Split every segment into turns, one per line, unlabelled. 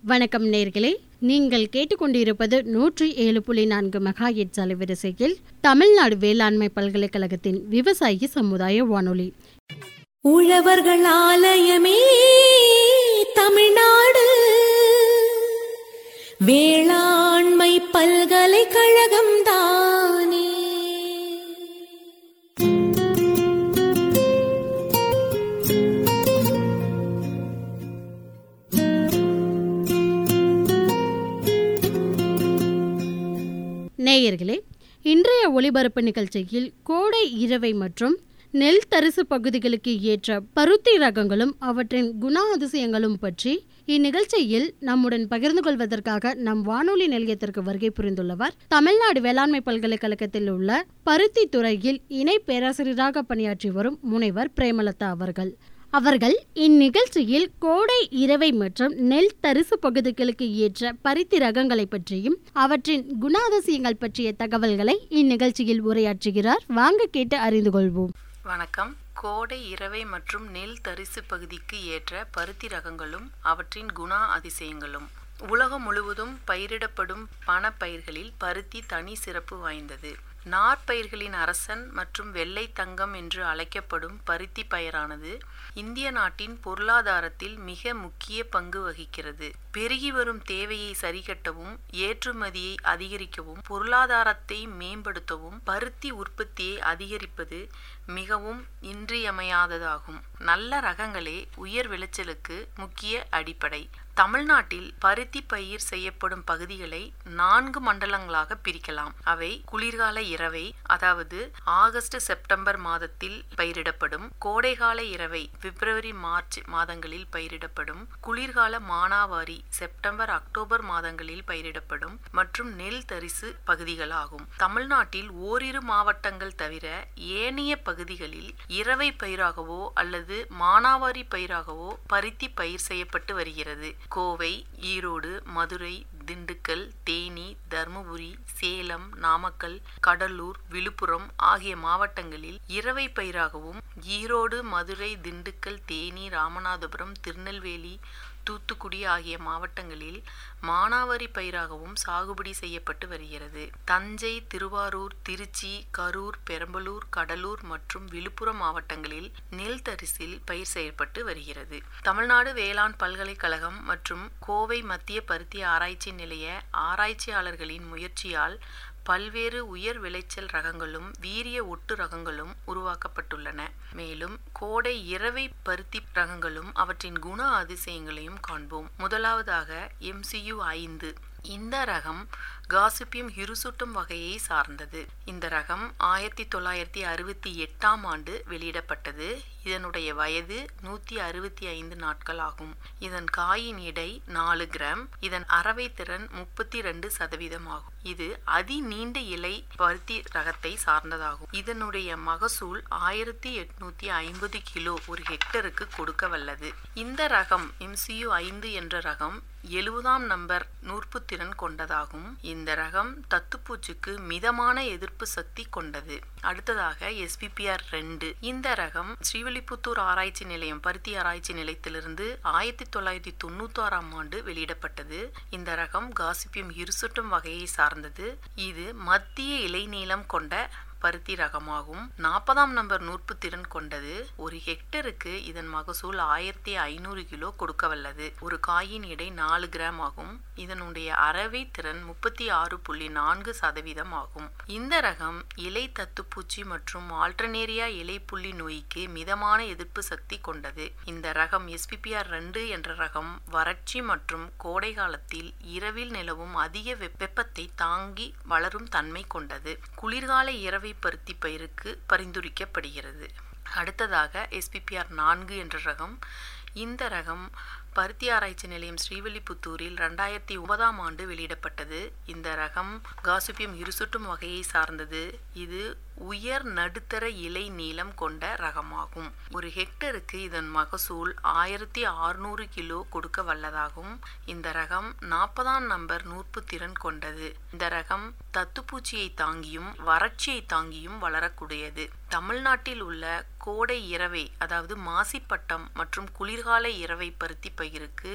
வணக்கம் நேர்களே நீங்கள் கேட்டுக்கொண்டிருப்பது நூற்றி ஏழு புள்ளி நான்கு மெகா எட்ஸ் அலைவரிசையில் தமிழ்நாடு வேளாண்மை பல்கலைக்கழகத்தின் விவசாயி சமுதாய வானொலி
உழவர்கள் ஆலயமே தமிழ்நாடு வேளாண்மை பல்கலைக்கழகம் தானே
நேயர்களே இன்றைய ஒளிபரப்பு நிகழ்ச்சியில் கோடை இரவை மற்றும் நெல் தரிசு பகுதிகளுக்கு ஏற்ற பருத்தி ரகங்களும் அவற்றின் குண அதிசயங்களும் பற்றி இந்நிகழ்ச்சியில் நம்முடன் பகிர்ந்து கொள்வதற்காக நம் வானொலி நிலையத்திற்கு வருகை புரிந்துள்ளவர் தமிழ்நாடு வேளாண்மை பல்கலைக்கழகத்தில் உள்ள பருத்தி துறையில் இணை பேராசிரியராக பணியாற்றி வரும் முனைவர் பிரேமலதா அவர்கள் அவர்கள் இந்நிகழ்ச்சியில் கோடை இரவை மற்றும் நெல் தரிசு பகுதிகளுக்கு ஏற்ற பருத்தி ரகங்களை பற்றியும் அவற்றின் குணாதிசயங்கள் பற்றிய தகவல்களை இந்நிகழ்ச்சியில் உரையாற்றுகிறார் வாங்க கேட்டு அறிந்து கொள்வோம்
வணக்கம் கோடை இரவை மற்றும் நெல் தரிசு பகுதிக்கு ஏற்ற பருத்தி ரகங்களும் அவற்றின் குணா அதிசயங்களும் உலகம் முழுவதும் பயிரிடப்படும் பணப்பயிர்களில் பருத்தி தனி சிறப்பு வாய்ந்தது நாற்பயிர்களின் அரசன் மற்றும் வெள்ளை தங்கம் என்று அழைக்கப்படும் பருத்தி பயிரானது இந்திய நாட்டின் பொருளாதாரத்தில் மிக முக்கிய பங்கு வகிக்கிறது பெருகி வரும் தேவையை சரிகட்டவும் ஏற்றுமதியை அதிகரிக்கவும் பொருளாதாரத்தை மேம்படுத்தவும் பருத்தி உற்பத்தியை அதிகரிப்பது மிகவும் இன்றியமையாததாகும் நல்ல ரகங்களே உயர் விளைச்சலுக்கு முக்கிய அடிப்படை தமிழ்நாட்டில் பருத்தி பயிர் செய்யப்படும் பகுதிகளை நான்கு மண்டலங்களாக பிரிக்கலாம் அவை குளிர்கால இரவை அதாவது ஆகஸ்ட் செப்டம்பர் மாதத்தில் பயிரிடப்படும் கோடைகால இரவை பிப்ரவரி மார்ச் மாதங்களில் பயிரிடப்படும் குளிர்கால மானாவாரி செப்டம்பர் அக்டோபர் மாதங்களில் பயிரிடப்படும் மற்றும் நெல் தரிசு பகுதிகளாகும் தமிழ்நாட்டில் ஓரிரு மாவட்டங்கள் தவிர ஏனைய பகுதிகளில் இரவை பயிராகவோ அல்லது மானாவாரி பயிராகவோ பருத்தி பயிர் செய்யப்பட்டு வருகிறது கோவை ஈரோடு மதுரை திண்டுக்கல் தேனி தருமபுரி சேலம் நாமக்கல் கடலூர் விழுப்புரம் ஆகிய மாவட்டங்களில் இரவை பயிராகவும் ஈரோடு மதுரை திண்டுக்கல் தேனி ராமநாதபுரம் திருநெல்வேலி தூத்துக்குடி ஆகிய மாவட்டங்களில் மானாவாரி பயிராகவும் சாகுபடி செய்யப்பட்டு வருகிறது தஞ்சை திருவாரூர் திருச்சி கரூர் பெரம்பலூர் கடலூர் மற்றும் விழுப்புரம் மாவட்டங்களில் நெல் தரிசில் பயிர் செய்யப்பட்டு வருகிறது தமிழ்நாடு வேளாண் பல்கலைக்கழகம் மற்றும் கோவை மத்திய பருத்தி ஆராய்ச்சி நிலைய ஆராய்ச்சியாளர்களின் முயற்சியால் பல்வேறு உயர் விளைச்சல் ரகங்களும் வீரிய ஒட்டு ரகங்களும் உருவாக்கப்பட்டுள்ளன மேலும் கோடை இரவை பருத்தி ரகங்களும் அவற்றின் குண அதிசயங்களையும் காண்போம் முதலாவதாக எம்சியு ஐந்து இந்த ரகம் காசிப்பியம் ஹிருசுட்டும் வகையை சார்ந்தது இந்த ரகம் ஆயிரத்தி தொள்ளாயிரத்தி அறுபத்தி எட்டாம் ஆண்டு வெளியிடப்பட்டது இதனுடைய வயது நூத்தி அறுபத்தி ஐந்து நாட்கள் ஆகும் இதன் காயின் எடை நாலு கிராம் இதன் அறவை திறன் முப்பத்தி ரெண்டு சதவீதம் ஆகும் இது அதி நீண்ட இலை பருத்தி ரகத்தை சார்ந்ததாகும் இதனுடைய மகசூல் ஆயிரத்தி எட்நூத்தி ஐம்பது கிலோ ஒரு ஹெக்டருக்கு கொடுக்க வல்லது இந்த ரகம் எம்சியு ஐந்து என்ற ரகம் எழுபதாம் நம்பர் நூற்பு திறன் கொண்டதாகும் இந்த ரகம் தத்துப்பூச்சிக்கு மிதமான எதிர்ப்பு சக்தி கொண்டது அடுத்ததாக எஸ்பிபிஆர் ரெண்டு இந்த ரகம் ஸ்ரீவில்லிபுத்தூர் ஆராய்ச்சி நிலையம் பருத்தி ஆராய்ச்சி நிலையத்திலிருந்து ஆயிரத்தி தொள்ளாயிரத்தி தொண்ணூத்தி ஆறாம் ஆண்டு வெளியிடப்பட்டது இந்த ரகம் காசிப்பியம் இருசுட்டும் வகையை சார்ந்தது இது மத்திய இலைநீளம் கொண்ட பருத்தி ரகமாகும் நாற்பதாம் நம்பர் நூற்பு திறன் கொண்டது ஒரு ஹெக்டருக்கு இதன் மகசூல் ஆயிரத்தி ஐநூறு கிலோ கொடுக்க வல்லது ஒரு காயின் எடை நாலு கிராம் ஆகும் இதனுடைய அறவை திறன் முப்பத்தி ஆறு புள்ளி நான்கு சதவீதம் ஆகும் இந்த ரகம் இலை தத்துப்பூச்சி மற்றும் ஆல்டர்னேரியா இலை புள்ளி நோய்க்கு மிதமான எதிர்ப்பு சக்தி கொண்டது இந்த ரகம் எஸ்பிபிஆர் ரெண்டு என்ற ரகம் வறட்சி மற்றும் கோடை காலத்தில் இரவில் நிலவும் அதிக வெப்பத்தை தாங்கி வளரும் தன்மை கொண்டது குளிர்கால இரவை பருத்தி பயிருக்கு பரிந்துரைக்கப்படுகிறது அடுத்ததாக எஸ்பிபிஆர் நான்கு என்ற ரகம் இந்த ரகம் பருத்தி ஆராய்ச்சி நிலையம் ஸ்ரீவில்லிபுத்தூரில் ரெண்டாயிரத்தி ஒன்பதாம் ஆண்டு வெளியிடப்பட்டது இந்த ரகம் காசிப்பியம் இருசுட்டும் வகையை சார்ந்தது இது உயர் நடுத்தர இலை நீளம் கொண்ட ரகமாகும் ஒரு ஹெக்டருக்கு இதன் மகசூல் ஆயிரத்தி அறுநூறு கிலோ கொடுக்க வல்லதாகும் இந்த ரகம் நாற்பதாம் நம்பர் நூற்பு திறன் கொண்டது இந்த ரகம் தத்துப்பூச்சியை தாங்கியும் வறட்சியை தாங்கியும் வளரக்கூடியது தமிழ்நாட்டில் உள்ள கோடை இரவை அதாவது மாசிப்பட்டம் மற்றும் குளிர்கால இரவை பருத்தி பயிருக்கு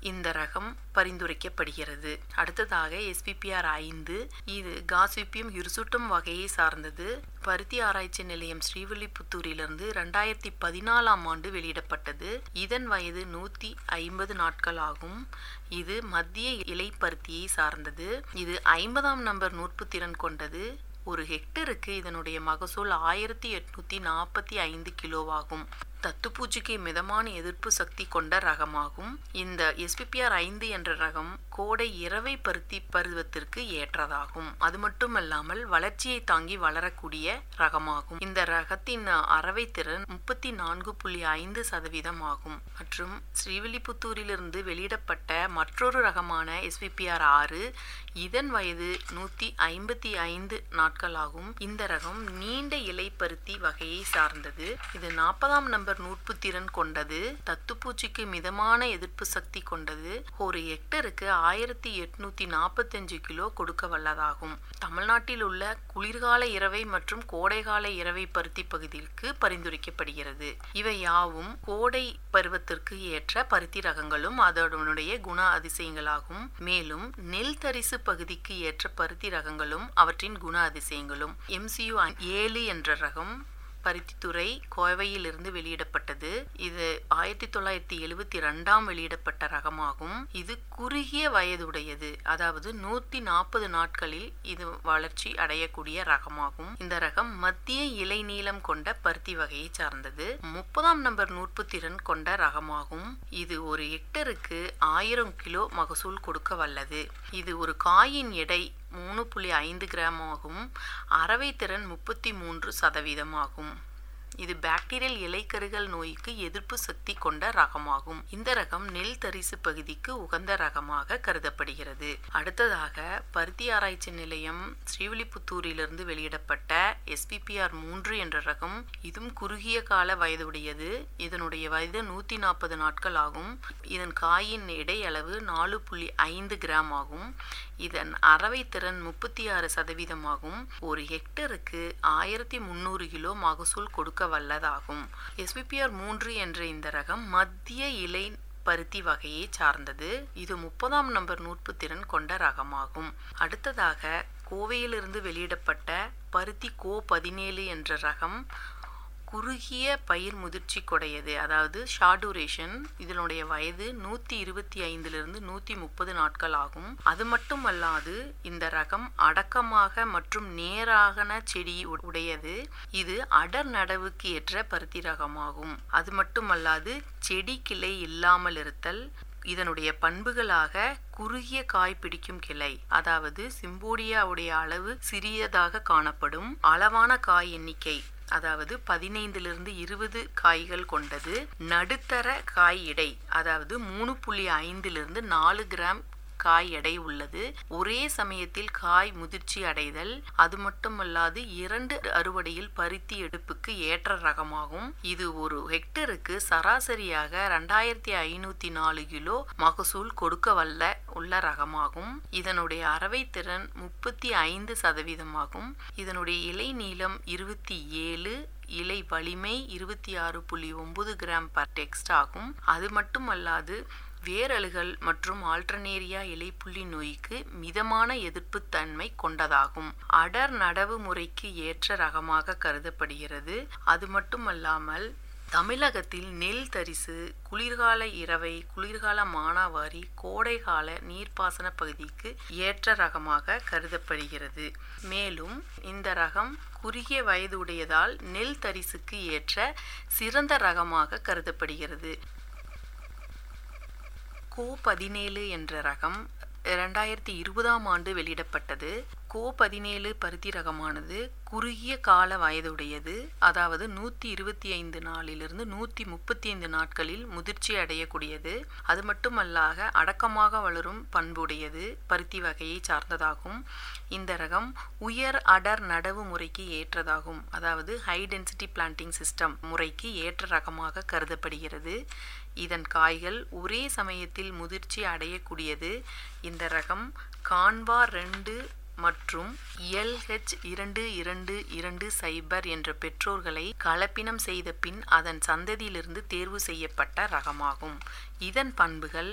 இந்த ரகம் பரிந்துரைக்கப்படுகிறது அடுத்ததாக எஸ்பிபிஆர் ஐந்து இது காசிப்பியம் ஹிர்சுட்டம் வகையை சார்ந்தது பருத்தி ஆராய்ச்சி நிலையம் ஸ்ரீவில்லிபுத்தூரிலிருந்து ரெண்டாயிரத்தி பதினாலாம் ஆண்டு வெளியிடப்பட்டது இதன் வயது நூத்தி ஐம்பது நாட்கள் ஆகும் இது மத்திய இலை பருத்தியை சார்ந்தது இது ஐம்பதாம் நம்பர் நூற்பு திறன் கொண்டது ஒரு ஹெக்டருக்கு இதனுடைய மகசூல் ஆயிரத்தி எட்நூத்தி நாற்பத்தி ஐந்து கிலோவாகும் தத்துப்பூச்சிக்கு மிதமான எதிர்ப்பு சக்தி கொண்ட ரகமாகும் இந்த எஸ்பிபிஆர் ஐந்து என்ற ரகம் கோடை இரவை பருத்தி பருவத்திற்கு ஏற்றதாகும் அது மட்டுமல்லாமல் வளர்ச்சியை தாங்கி வளரக்கூடிய ரகமாகும் இந்த ரகத்தின் அறவை திறன் முப்பத்தி நான்கு புள்ளி ஐந்து சதவீதம் ஆகும் மற்றும் ஸ்ரீவில்லிபுத்தூரிலிருந்து வெளியிடப்பட்ட மற்றொரு ரகமான எஸ்பிபிஆர் ஆறு இதன் வயது நூத்தி ஐம்பத்தி ஐந்து நாட்களாகும் இந்த ரகம் நீண்ட இலை பருத்தி வகையை சார்ந்தது இது நாற்பதாம் நம்பர் நூற்பு திறன் கொண்டது தத்துப்பூச்சிக்கு மிதமான எதிர்ப்பு சக்தி கொண்டது ஒரு ஹெக்டருக்கு ஆயிரத்தி எட்நூத்தி நாற்பத்தஞ்சு கிலோ கொடுக்க வல்லதாகும் தமிழ்நாட்டில் உள்ள குளிர்கால இரவை மற்றும் கோடைகால இரவை பருத்தி பகுதிக்கு பரிந்துரைக்கப்படுகிறது இவை யாவும் கோடை பருவத்திற்கு ஏற்ற பருத்தி ரகங்களும் அதனுடைய குண அதிசயங்களாகும் மேலும் நெல் தரிசு பகுதிக்கு ஏற்ற பருத்தி ரகங்களும் அவற்றின் குண அதிசயங்களும் எம்சியு ஏழு என்ற ரகம் பருத்தித்துறை கோவையிலிருந்து வெளியிடப்பட்டது இது ஆயிரத்தி தொள்ளாயிரத்தி எழுவத்தி ரெண்டாம் வெளியிடப்பட்ட ரகமாகும் இது குறுகிய வயதுடையது அதாவது நூத்தி நாற்பது நாட்களில் இது வளர்ச்சி அடையக்கூடிய ரகமாகும் இந்த ரகம் மத்திய இலை நீளம் கொண்ட பருத்தி வகையை சார்ந்தது முப்பதாம் நம்பர் நூற்பு திறன் கொண்ட ரகமாகும் இது ஒரு ஹெக்டருக்கு ஆயிரம் கிலோ மகசூல் கொடுக்க வல்லது இது ஒரு காயின் எடை மூணு புள்ளி ஐந்து கிராம் ஆகும் அறவை திறன் முப்பத்தி மூன்று சதவீதம் ஆகும் இது பாக்டீரியல் இலைக்கருகள் நோய்க்கு எதிர்ப்பு சக்தி கொண்ட ரகமாகும் இந்த ரகம் நெல் தரிசு பகுதிக்கு உகந்த ரகமாக கருதப்படுகிறது அடுத்ததாக பருத்தி ஆராய்ச்சி நிலையம் ஸ்ரீவில்லிபுத்தூரிலிருந்து வெளியிடப்பட்ட எஸ்பிபிஆர் மூன்று என்ற ரகம் இதுவும் குறுகிய கால வயதுடையது இதனுடைய வயது நூத்தி நாற்பது நாட்கள் ஆகும் இதன் காயின் எடை அளவு நாலு புள்ளி ஐந்து கிராம் ஆகும் இதன் அறவை திறன் முப்பத்தி ஆறு சதவீதமாகும் ஒரு ஹெக்டருக்கு ஆயிரத்தி முன்னூறு கிலோ மகசூல் கொடுக்க வல்லதாகும் எஸ்பிபிஆர் மூன்று என்ற இந்த ரகம் மத்திய இலை பருத்தி வகையை சார்ந்தது இது முப்பதாம் நம்பர் நூற்பு திறன் கொண்ட ரகமாகும் அடுத்ததாக கோவையிலிருந்து வெளியிடப்பட்ட பருத்தி கோ பதினேழு என்ற ரகம் குறுகிய பயிர் முதிர்ச்சி கொடையது அதாவது ஷார்டூரேஷன் இதனுடைய வயது நூத்தி இருபத்தி ஐந்திலிருந்து நூத்தி முப்பது நாட்கள் ஆகும் அது மட்டுமல்லாது இந்த ரகம் அடக்கமாக மற்றும் நேராகன செடி உடையது இது அடர் நடவுக்கு ஏற்ற பருத்தி ரகமாகும் அது மட்டுமல்லாது செடி கிளை இல்லாமல் இருத்தல் இதனுடைய பண்புகளாக குறுகிய காய் பிடிக்கும் கிளை அதாவது சிம்போடியாவுடைய அளவு சிறியதாக காணப்படும் அளவான காய் எண்ணிக்கை அதாவது பதினைந்திலிருந்து இருபது காய்கள் கொண்டது நடுத்தர காய் எடை அதாவது மூணு புள்ளி ஐந்திலிருந்து நாலு கிராம் காய் எடை உள்ளது ஒரே சமயத்தில் காய் முதிர்ச்சி அடைதல் அது மட்டுமல்லாது இரண்டு அறுவடையில் பருத்தி எடுப்புக்கு ஏற்ற ரகமாகும் இது ஒரு ஹெக்டருக்கு சராசரியாக ரெண்டாயிரத்தி ஐநூத்தி நாலு கிலோ மகசூல் கொடுக்க வல்ல உள்ள ரகமாகும் இதனுடைய அறவை திறன் முப்பத்தி ஐந்து சதவீதமாகும் இதனுடைய இலை நீளம் இருபத்தி ஏழு இலை வலிமை இருபத்தி ஆறு புள்ளி ஒன்பது கிராம் பர் டெக்ஸ்ட் ஆகும் அது மட்டுமல்லாது வேரலுகள் மற்றும் ஆல்டர்னேரியா இலைப்புள்ளி நோய்க்கு மிதமான எதிர்ப்புத்தன்மை கொண்டதாகும் அடர் நடவு முறைக்கு ஏற்ற ரகமாக கருதப்படுகிறது அது மட்டுமல்லாமல் தமிழகத்தில் நெல் தரிசு குளிர்கால இரவை குளிர்கால மானாவாரி கோடைகால நீர்ப்பாசன பகுதிக்கு ஏற்ற ரகமாக கருதப்படுகிறது மேலும் இந்த ரகம் குறுகிய வயது உடையதால் நெல் தரிசுக்கு ஏற்ற சிறந்த ரகமாக கருதப்படுகிறது கோ பதினேழு என்ற ரகம் ரெண்டாயிரத்தி இருபதாம் ஆண்டு வெளியிடப்பட்டது கோ பதினேழு பருத்தி ரகமானது குறுகிய கால வயதுடையது அதாவது நூற்றி இருபத்தி ஐந்து நாளிலிருந்து நூற்றி முப்பத்தி ஐந்து நாட்களில் முதிர்ச்சி அடையக்கூடியது அது மட்டுமல்லாக அடக்கமாக வளரும் பண்புடையது பருத்தி வகையை சார்ந்ததாகும் இந்த ரகம் உயர் அடர் நடவு முறைக்கு ஏற்றதாகும் அதாவது ஹை டென்சிட்டி பிளான்டிங் சிஸ்டம் முறைக்கு ஏற்ற ரகமாக கருதப்படுகிறது இதன் காய்கள் ஒரே சமயத்தில் முதிர்ச்சி அடையக்கூடியது இந்த ரகம் கான்வா ரெண்டு மற்றும் எல்ஹெச் இரண்டு இரண்டு இரண்டு சைபர் என்ற பெற்றோர்களை கலப்பினம் செய்த பின் அதன் சந்ததியிலிருந்து தேர்வு செய்யப்பட்ட ரகமாகும் இதன் பண்புகள்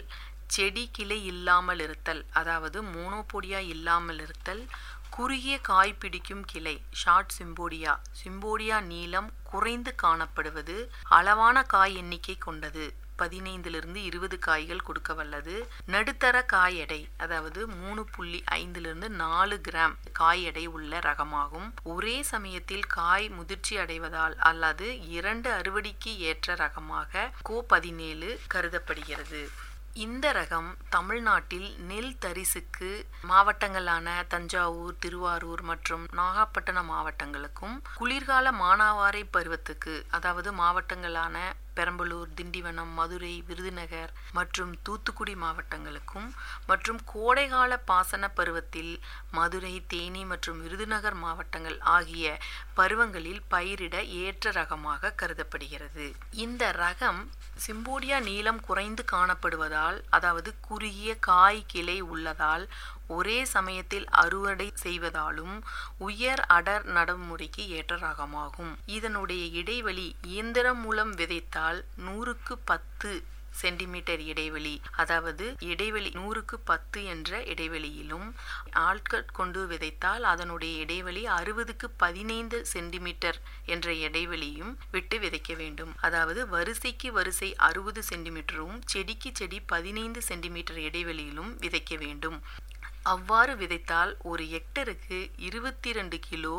செடி கிளை இல்லாமல் இருத்தல் அதாவது மோனோபோடியா இல்லாமல் இருத்தல் குறுகிய காய் பிடிக்கும் கிளை ஷார்ட் சிம்போடியா சிம்போடியா நீளம் குறைந்து காணப்படுவது அளவான காய் எண்ணிக்கை கொண்டது பதினைந்திலிருந்து இருபது காய்கள் கொடுக்க வல்லது நடுத்தர காய் எடை அதாவது மூணு புள்ளி ஐந்திலிருந்து நாலு கிராம் காய் எடை உள்ள ரகமாகும் ஒரே சமயத்தில் காய் முதிர்ச்சி அடைவதால் அல்லது இரண்டு அறுவடைக்கு ஏற்ற ரகமாக கோ பதினேழு கருதப்படுகிறது இந்த ரகம் தமிழ்நாட்டில் நெல் தரிசுக்கு மாவட்டங்களான தஞ்சாவூர் திருவாரூர் மற்றும் நாகப்பட்டினம் மாவட்டங்களுக்கும் குளிர்கால மானாவாரை பருவத்துக்கு அதாவது மாவட்டங்களான பெரம்பலூர் திண்டிவனம் மதுரை விருதுநகர் மற்றும் தூத்துக்குடி மாவட்டங்களுக்கும் மற்றும் கோடைகால பாசன பருவத்தில் மதுரை தேனி மற்றும் விருதுநகர் மாவட்டங்கள் ஆகிய பருவங்களில் பயிரிட ஏற்ற ரகமாக கருதப்படுகிறது இந்த ரகம் சிம்போடியா நீளம் குறைந்து காணப்படுவதால் அதாவது குறுகிய காய் கிளை உள்ளதால் ஒரே சமயத்தில் அறுவடை செய்வதாலும் உயர் அடர் நடைமுறைக்கு ஏற்ற ரகமாகும் இதனுடைய இடைவெளி இயந்திரம் மூலம் விதைத்தால் நூறுக்கு பத்து சென்டிமீட்டர் இடைவெளி அதாவது இடைவெளி நூறுக்கு பத்து என்ற இடைவெளியிலும் ஆட்கள் கொண்டு விதைத்தால் அதனுடைய இடைவெளி அறுபதுக்கு பதினைந்து சென்டிமீட்டர் என்ற இடைவெளியும் விட்டு விதைக்க வேண்டும் அதாவது வரிசைக்கு வரிசை அறுபது சென்டிமீட்டரும் செடிக்கு செடி பதினைந்து சென்டிமீட்டர் இடைவெளியிலும் விதைக்க வேண்டும் அவ்வாறு விதைத்தால் ஒரு ஹெக்டருக்கு இருபத்தி ரெண்டு கிலோ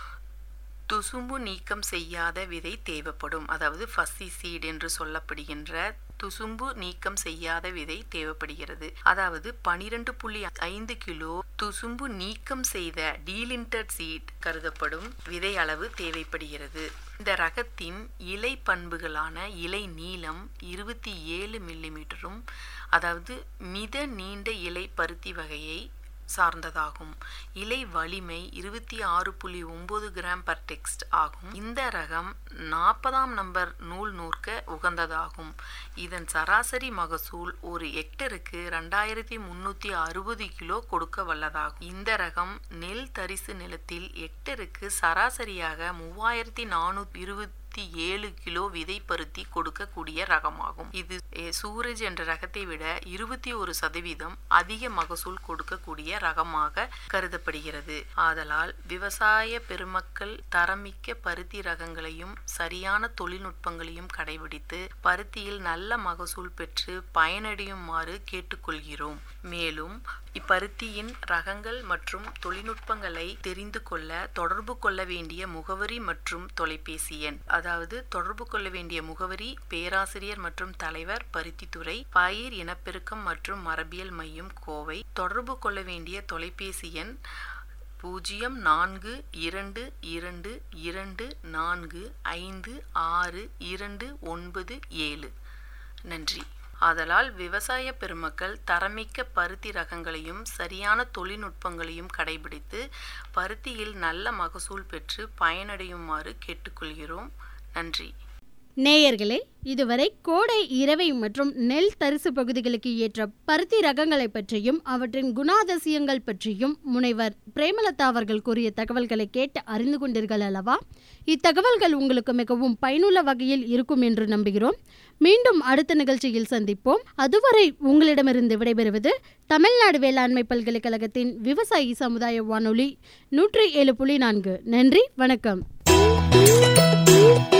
துசும்பு நீக்கம் செய்யாத விதை தேவைப்படும் அதாவது ஃபஸ்ஸி சீட் என்று சொல்லப்படுகின்ற துசும்பு நீக்கம் செய்யாத விதை தேவைப்படுகிறது அதாவது பனிரெண்டு புள்ளி ஐந்து கிலோ துசும்பு நீக்கம் செய்த டீலிண்டட் சீட் கருதப்படும் விதை அளவு தேவைப்படுகிறது இந்த ரகத்தின் இலை பண்புகளான இலை நீளம் இருபத்தி ஏழு மில்லிமீட்டரும் அதாவது மித நீண்ட இலை பருத்தி வகையை சார்ந்ததாகும் இலை வலிமை இருபத்தி ஆறு புள்ளி ஒன்பது கிராம் பர் டெக்ஸ்ட் ஆகும் இந்த ரகம் நாற்பதாம் நம்பர் நூல் நூற்க உகந்ததாகும் இதன் சராசரி மகசூல் ஒரு ஹெக்டருக்கு ரெண்டாயிரத்தி முன்னூற்றி அறுபது கிலோ கொடுக்க வல்லதாகும் இந்த ரகம் நெல் தரிசு நிலத்தில் ஹெக்டருக்கு சராசரியாக மூவாயிரத்தி நானூற்றி இருபத்தி ஏழு கிலோ விதை பருத்தி கொடுக்கக்கூடிய ரகமாகும் இது சூரஜ் என்ற ரகத்தை விட இருபத்தி ஒரு சதவீதம் அதிக மகசூல் கொடுக்கக்கூடிய ரகமாக கருதப்படுகிறது ஆதலால் விவசாய பெருமக்கள் தரமிக்க பருத்தி ரகங்களையும் சரியான தொழில்நுட்பங்களையும் கடைபிடித்து பருத்தியில் நல்ல மகசூல் பெற்று பயனடையுமாறு கேட்டுக்கொள்கிறோம் மேலும் இப்பருத்தியின் ரகங்கள் மற்றும் தொழில்நுட்பங்களை தெரிந்து கொள்ள தொடர்பு கொள்ள வேண்டிய முகவரி மற்றும் தொலைபேசி எண் அதாவது தொடர்பு கொள்ள வேண்டிய முகவரி பேராசிரியர் மற்றும் தலைவர் பருத்தித்துறை பயிர் இனப்பெருக்கம் மற்றும் மரபியல் மையம் கோவை தொடர்பு கொள்ள வேண்டிய தொலைபேசி எண் பூஜ்ஜியம் நான்கு இரண்டு இரண்டு இரண்டு நான்கு ஐந்து ஆறு இரண்டு ஒன்பது ஏழு நன்றி ஆதலால் விவசாய பெருமக்கள் தரமிக்க பருத்தி ரகங்களையும் சரியான தொழில்நுட்பங்களையும் கடைபிடித்து பருத்தியில் நல்ல மகசூல் பெற்று பயனடையுமாறு கேட்டுக்கொள்கிறோம் நன்றி
நேயர்களே இதுவரை கோடை இரவை மற்றும் நெல் தரிசு பகுதிகளுக்கு ஏற்ற பருத்தி ரகங்களை பற்றியும் அவற்றின் குணாதிசயங்கள் பற்றியும் முனைவர் பிரேமலதா அவர்கள் கூறிய தகவல்களை கேட்டு அறிந்து கொண்டீர்கள் அல்லவா இத்தகவல்கள் உங்களுக்கு மிகவும் பயனுள்ள வகையில் இருக்கும் என்று நம்புகிறோம் மீண்டும் அடுத்த நிகழ்ச்சியில் சந்திப்போம் அதுவரை உங்களிடமிருந்து விடைபெறுவது தமிழ்நாடு வேளாண்மை பல்கலைக்கழகத்தின் விவசாயி சமுதாய வானொலி நூற்றி ஏழு புள்ளி நான்கு நன்றி வணக்கம்